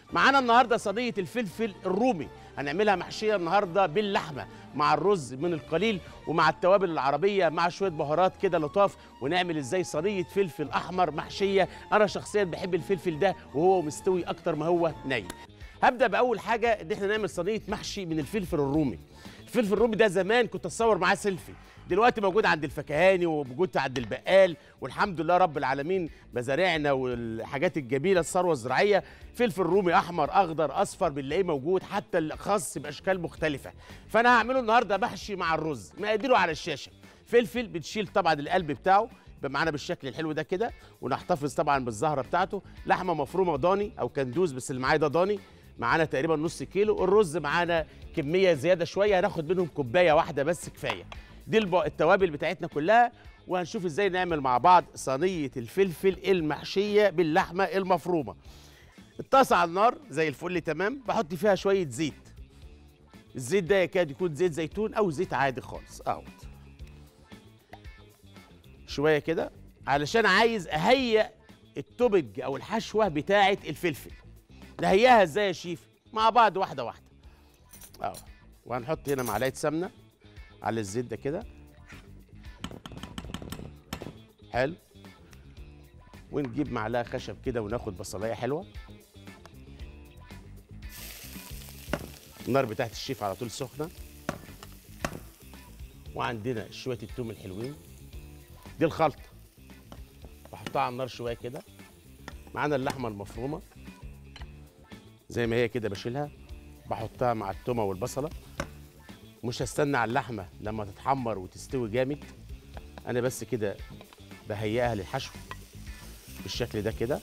معانا النهارده صينيه الفلفل الرومي هنعملها محشيه النهارده باللحمه مع الرز من القليل ومع التوابل العربيه مع شويه بهارات كده لطاف ونعمل ازاي صينيه فلفل احمر محشيه انا شخصيا بحب الفلفل ده وهو مستوي اكتر ما هو ني هبدا باول حاجه ان احنا نعمل صينيه محشي من الفلفل الرومي الفلفل الرومي ده زمان كنت اتصور معاه سيلفي دلوقتي موجود عند الفكهاني وموجود عند البقال والحمد لله رب العالمين مزارعنا والحاجات الجميله الثروه الزراعيه فلفل رومي احمر اخضر اصفر بنلاقيه موجود حتى الخاص باشكال مختلفه فانا هعمله النهارده محشي مع الرز مقاديره على الشاشه فلفل بتشيل طبعا القلب بتاعه يبقى معانا بالشكل الحلو ده كده ونحتفظ طبعا بالزهره بتاعته لحمه مفرومه ضاني او كندوز بس اللي معايا ده ضاني معانا تقريبا نص كيلو الرز معانا كميه زياده شويه هناخد منهم كوبايه واحده بس كفايه دي الب- التوابل بتاعتنا كلها وهنشوف ازاي نعمل مع بعض صينيه الفلفل المحشيه باللحمه المفرومه الطاسه على النار زي الفل تمام بحط فيها شويه زيت الزيت ده يكاد يكون زيت زيتون او زيت عادي خالص اهو شويه كده علشان عايز اهيئ التوبج او الحشوه بتاعه الفلفل نهيئها ازاي يا شيف مع بعض واحده واحده اهو وهنحط هنا معلقه سمنه على الزيت ده كده حلو ونجيب معلقه خشب كده وناخد بصلايه حلوه النار بتاعت الشيف على طول سخنه وعندنا شويه التوم الحلوين دي الخلطه بحطها على النار شويه كده معانا اللحمه المفرومه زي ما هي كده بشيلها بحطها مع التومه والبصله مش هستنى على اللحمه لما تتحمر وتستوي جامد انا بس كده بهيئها للحشو بالشكل ده كده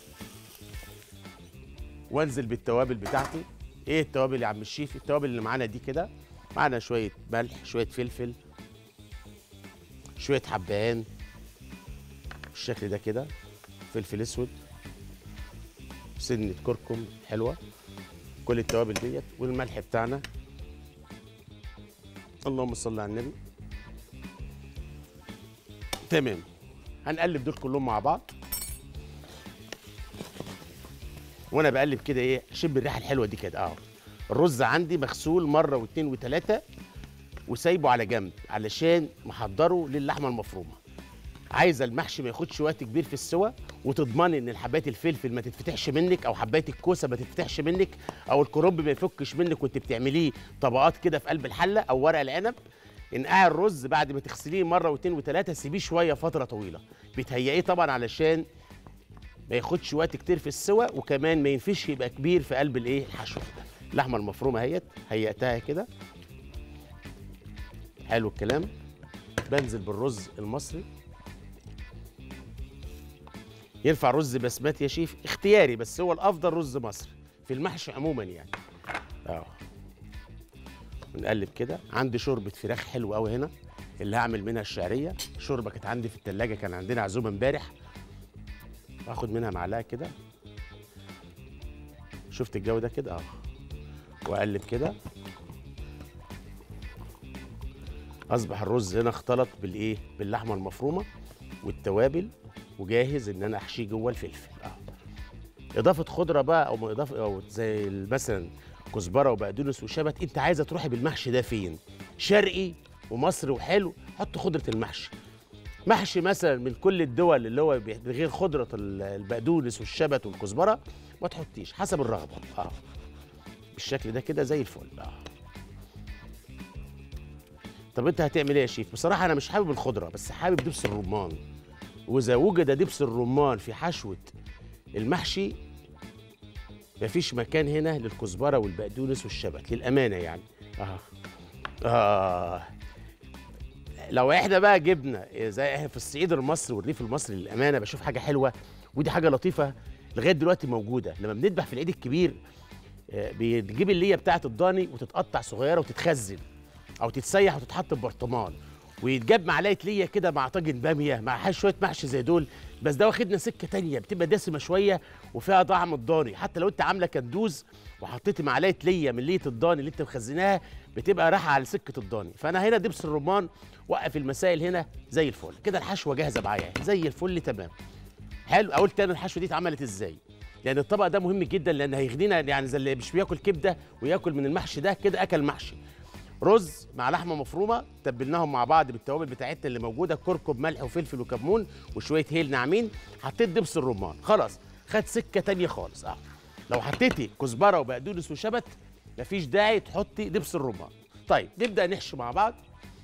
وانزل بالتوابل بتاعتي ايه التوابل يا عم الشيف التوابل اللي معانا دي كده معانا شويه ملح شويه فلفل شويه حبهان بالشكل ده كده فلفل اسود سنه كركم حلوه كل التوابل ديت والملح بتاعنا اللهم صل على النبي تمام هنقلب دول كلهم مع بعض وانا بقلب كده ايه شم الريحه الحلوه دي كده اهو الرز عندي مغسول مره واثنين وثلاثه وسايبه على جنب علشان محضره للحمه المفرومه عايزه المحشي ما ياخدش وقت كبير في السوى وتضمني ان حبات الفلفل ما تتفتحش منك او حبات الكوسه ما تتفتحش منك او الكرنب ما يفكش منك وانت بتعمليه طبقات كده في قلب الحله او ورق العنب انقعي الرز بعد ما تغسليه مره واثنين وثلاثه سيبيه شويه فتره طويله بتهيئيه طبعا علشان ما ياخدش وقت كتير في السوى وكمان ما ينفش يبقى كبير في قلب الايه الحشو اللحمه المفرومه اهيت هيئتها كده حلو الكلام بنزل بالرز المصري ينفع رز بسمتي يا شيف اختياري بس هو الافضل رز مصري في المحشي عموما يعني اه ونقلب كده عندي شوربه فراخ حلوه قوي هنا اللي هعمل منها الشعريه شوربه كانت عندي في التلاجة كان عندنا عزومه امبارح واخد منها معلقه كده شفت الجو ده كده اه واقلب كده اصبح الرز هنا اختلط بالايه باللحمه المفرومه والتوابل وجاهز ان انا احشيه جوه الفلفل اه اضافه خضره بقى او اضافه او زي مثلا كزبره وبقدونس وشبت انت عايزه تروحي بالمحشي ده فين شرقي ومصري وحلو حط خضره المحشي محشي مثلا من كل الدول اللي هو بي- بغير خضره ال- البقدونس والشبت والكزبره ما تحطيش حسب الرغبه اه بالشكل ده كده زي الفل اه طب انت هتعمل ايه يا شيف بصراحه انا مش حابب الخضره بس حابب دبس الرمان واذا وجد دبس الرمان في حشوه المحشي مفيش مكان هنا للكزبره والبقدونس والشبت للامانه يعني اه اه لو احنا بقى جبنا زي احنا في الصعيد المصري والريف المصري للامانه بشوف حاجه حلوه ودي حاجه لطيفه لغايه دلوقتي موجوده لما بنذبح في العيد الكبير آه، بتجيب الليه بتاعه الضاني وتتقطع صغيره وتتخزن او تتسيح وتتحط في برطمان ويتجاب معلقه ليا كده مع طاجن باميه مع شويه محشي زي دول بس ده واخدنا سكه تانية بتبقى دسمه شويه وفيها طعم الضاني حتى لو انت عامله كندوز وحطيتي معلقه ليا من ليه الضاني اللي انت مخزناها بتبقى رايحه على سكه الضاني فانا هنا دبس الرمان وقف المسائل هنا زي الفل كده الحشوه جاهزه معايا زي الفل تمام حلو اقول تاني الحشوه دي اتعملت ازاي لان الطبق ده مهم جدا لان هيغنينا يعني زي اللي مش بياكل كبده وياكل من المحشي ده كده اكل محشي رز مع لحمه مفرومه تبلناهم مع بعض بالتوابل بتاعتنا اللي موجوده كركم ملح وفلفل وكمون وشويه هيل ناعمين حطيت دبس الرمان خلاص خد سكه تانية خالص اه لو حطيتي كزبره وبقدونس وشبت مفيش داعي تحطي دبس الرمان طيب نبدا نحشي مع بعض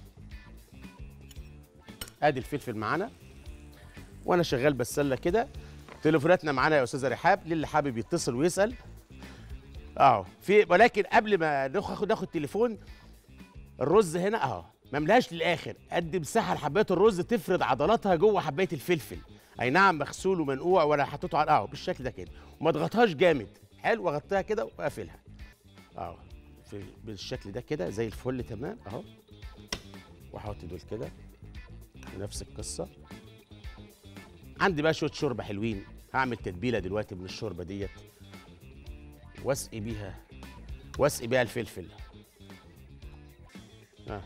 ادي الفلفل معانا وانا شغال بسله كده تليفوناتنا معانا يا استاذه رحاب للي حابب يتصل ويسال اه في ولكن قبل ما ناخد ناخد تليفون الرز هنا اهو ما ملهاش للاخر قد مساحه لحبايه الرز تفرد عضلاتها جوه حبايه الفلفل اي نعم مغسول ومنقوع ولا حطيته على اهو بالشكل ده كده وما اضغطهاش جامد حلو واغطيها كده واقفلها اهو في بالشكل ده كده زي الفل تمام اهو واحط دول كده نفس القصه عندي بقى شويه شوربه حلوين هعمل تتبيله دلوقتي من الشوربه ديت واسقي بيها واسقي بيها الفلفل آه.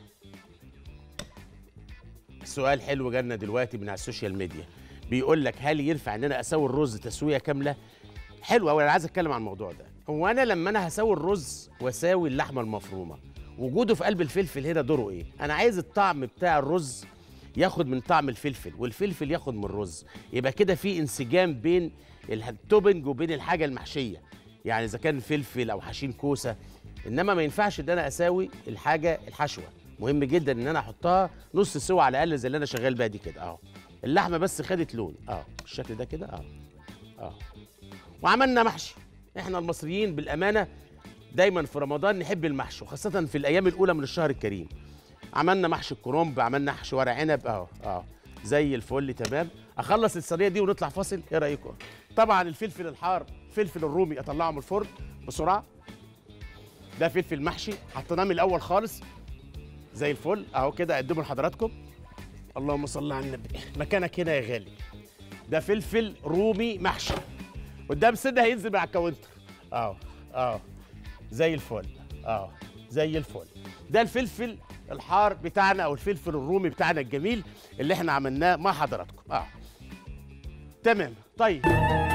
سؤال حلو جالنا دلوقتي من على السوشيال ميديا بيقول لك هل ينفع ان انا اسوي الرز تسويه كامله حلو قوي انا عايز اتكلم عن الموضوع ده هو انا لما انا هسوي الرز واساوي اللحمه المفرومه وجوده في قلب الفلفل هنا دوره ايه انا عايز الطعم بتاع الرز ياخد من طعم الفلفل والفلفل ياخد من الرز يبقى كده في انسجام بين التوبنج وبين الحاجه المحشيه يعني اذا كان فلفل او حشين كوسه انما ما ينفعش ان انا اساوي الحاجه الحشوه مهم جدا ان انا احطها نص سوا على الاقل زي اللي انا شغال بيها دي كده اهو اللحمه بس خدت لون اه بالشكل ده كده اه اه وعملنا محشي احنا المصريين بالامانه دايما في رمضان نحب المحشي وخاصه في الايام الاولى من الشهر الكريم عملنا محشي الكرنب عملنا محشي ورق عنب اهو اه زي الفل تمام اخلص الصينيه دي ونطلع فاصل ايه رايكم طبعا الفلفل الحار الفلفل الرومي اطلعه من الفرن بسرعه ده فلفل محشي حطيناه من الاول خالص زي الفل اهو كده اقدمه لحضراتكم اللهم صل على النبي مكانك هنا يا غالي ده فلفل رومي محشي قدام سنه هينزل مع الكاونتر اهو اهو زي الفل اهو زي الفل ده الفلفل الحار بتاعنا او الفلفل الرومي بتاعنا الجميل اللي احنا عملناه مع حضراتكم اه تمام طيب